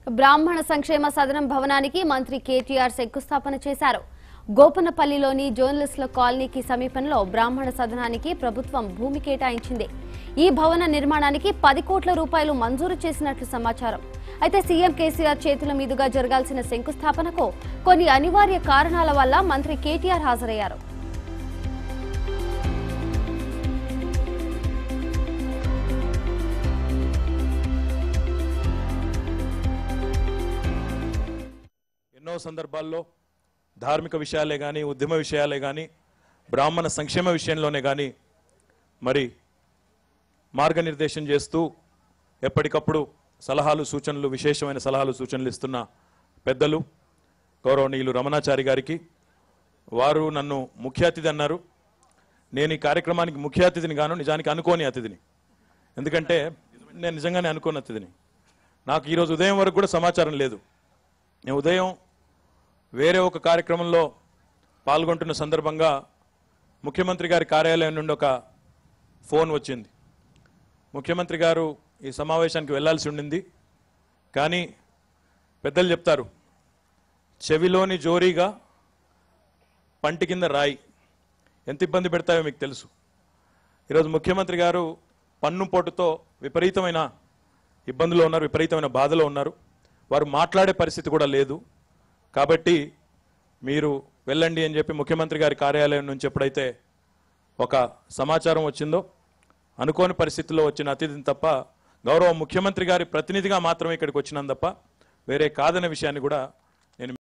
బ్రాహ్మణ సంక్షేమ సదనం భవనానికి మంత్రి కేటీఆర్ శంకుస్థాపన చేశారు గోపనపల్లిలోని జర్నలిస్టుల కాలనీకి సమీపంలో బ్రాహ్మణ సదనానికి ప్రభుత్వం భూమి కేటాయించింది ఈ భవన నిర్మాణానికి పది కోట్ల రూపాయలు మంజూరు చేసినట్లు సమాచారం అయితే సీఎం కేసీఆర్ చేతుల మీదుగా జరగాల్సిన శంకుస్థాపనకు కొన్ని అనివార్య కారణాల వల్ల మంత్రి కేటీఆర్ హాజరయ్యారు ఎన్నో సందర్భాల్లో ధార్మిక విషయాలే కానీ ఉద్యమ విషయాలే కానీ బ్రాహ్మణ సంక్షేమ విషయంలోనే కానీ మరి మార్గనిర్దేశం చేస్తూ ఎప్పటికప్పుడు సలహాలు సూచనలు విశేషమైన సలహాలు సూచనలు ఇస్తున్న పెద్దలు గౌరవనీయులు రమణాచారి గారికి వారు నన్ను ముఖ్య అతిథి అన్నారు నేను ఈ కార్యక్రమానికి ముఖ్య అతిథిని గాను నిజానికి అనుకోని అతిథిని ఎందుకంటే నేను నిజంగానే అనుకోని అతిథిని నాకు ఈరోజు ఉదయం వరకు కూడా సమాచారం లేదు నేను ఉదయం వేరే ఒక కార్యక్రమంలో పాల్గొంటున్న సందర్భంగా ముఖ్యమంత్రి గారి కార్యాలయం నుండి ఒక ఫోన్ వచ్చింది ముఖ్యమంత్రి గారు ఈ సమావేశానికి వెళ్ళాల్సి ఉండింది కానీ పెద్దలు చెప్తారు చెవిలోని జోరీగా పంటి కింద రాయి ఎంత ఇబ్బంది పెడతాయో మీకు తెలుసు ఈరోజు ముఖ్యమంత్రి గారు పన్ను పోటుతో విపరీతమైన ఇబ్బందులో ఉన్నారు విపరీతమైన బాధలో ఉన్నారు వారు మాట్లాడే పరిస్థితి కూడా లేదు కాబట్టి మీరు వెళ్ళండి అని చెప్పి ముఖ్యమంత్రి గారి కార్యాలయం నుంచి ఎప్పుడైతే ఒక సమాచారం వచ్చిందో అనుకోని పరిస్థితుల్లో వచ్చిన అతిథిని తప్ప గౌరవ ముఖ్యమంత్రి గారి ప్రతినిధిగా మాత్రమే ఇక్కడికి వచ్చినాను తప్ప వేరే కాదనే విషయాన్ని కూడా